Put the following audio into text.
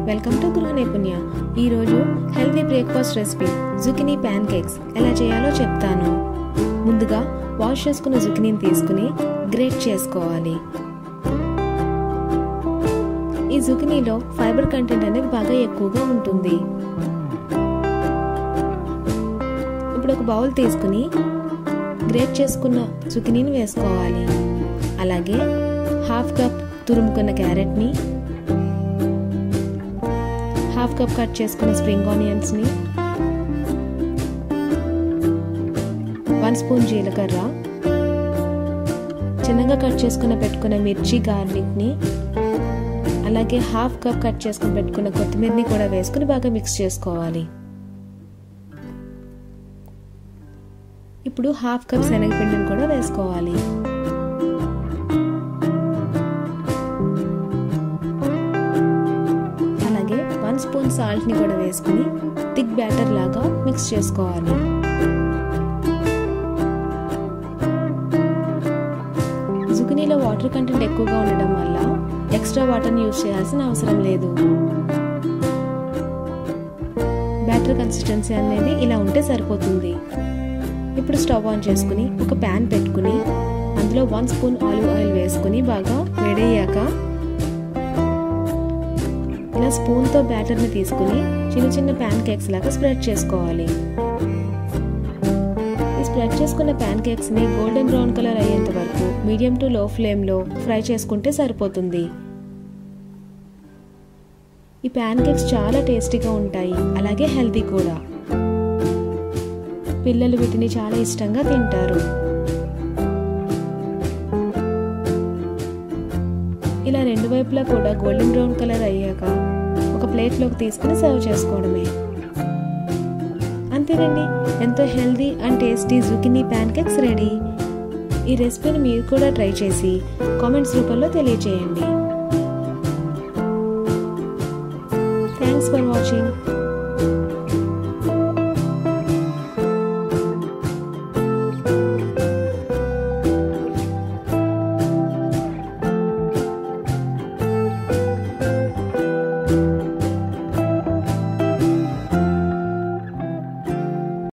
welcome to Gruha Naipunya ఈరోజు healthy breakfast recipe zucchini pancakes ఎలా చేయాలో చెప్తాను ముందుగా వాష్ చేసుకున్న జుకినీని తీసుకుని గ్రేట్ చేసుకోవాలి ఈ జుకినీలో ఫైబర్ కంటెంట్ అనేది బాగా ఎక్కువగా ఉంటుంది ఇప్పుడు ఒక బౌల్ తీసుకుని గ్రేట్ చేసుకున్న జుకినీని వేసుకోవాలి అలాగే హాఫ్ కప్ తురుముకున్న క్యారెట్ని హాఫ్ కప్ కట్ చేసుకున్న స్ప్రింగ్ ఆనియన్స్ని వన్ స్పూన్ జీలకర్ర చిన్నగా కట్ చేసుకున్న పెట్టుకున్న మిర్చి గార్లిక్ని అలాగే హాఫ్ కప్ కట్ చేసుకుని పెట్టుకున్న కొత్తిమీరని కూడా వేసుకుని బాగా మిక్స్ చేసుకోవాలి ఇప్పుడు హాఫ్ కప్ శనగపిండిని కూడా వేసుకోవాలి అలాగే వన్ స్పూన్ సాల్ట్ని కూడా వేసుకుని థిక్ బ్యాటర్ లాగా మిక్స్ చేసుకోవాలి జుకినీలో వాటర్ కంటెంట్ ఎక్కువగా ఉండడం వల్ల ఎక్స్ట్రా వాటర్ని యూజ్ చేయాల్సిన అవసరం లేదు బ్యాటర్ కన్సిస్టెన్సీ అనేది ఇలా ఉంటే సరిపోతుంది ఇప్పుడు స్టవ్ ఆన్ చేసుకుని ఒక ప్యాన్ పెట్టుకుని అందులో వన్ స్పూన్ ఆలివ్ ఆయిల్ వేసుకుని బాగా వేడయ్యాక ఇలా స్పూన్తో బ్యాటర్ని తీసుకుని చిన్న చిన్న ప్యాన్ కేక్స్ లాగా స్ప్రెడ్ చేసుకోవాలి ఈ స్ప్రెడ్ చేసుకున్న ప్యాన్ కేక్స్ని గోల్డెన్ బ్రౌన్ కలర్ అయ్యేంత వరకు మీడియం టు లో ఫ్లేమ్లో ఫ్రై చేసుకుంటే సరిపోతుంది ఈ ప్యాన్ కేక్స్ చాలా టేస్టీగా ఉంటాయి అలాగే హెల్తీ కూడా పిల్లలు వీటిని చాలా ఇష్టంగా తింటారు ఇలా రెండు వైపులా కూడా గోల్డెన్ బ్రౌన్ కలర్ అయ్యాక ఒక ప్లేట్లోకి తీసుకుని సర్వ్ చేసుకోవడమే అంతేనండి ఎంతో healthy and tasty zucchini pancakes ready ఈ రెసిపీని మీరు కూడా ట్రై చేసి కామెంట్స్ రూపంలో తెలియజేయండి థ్యాంక్స్ ఫర్ వాచింగ్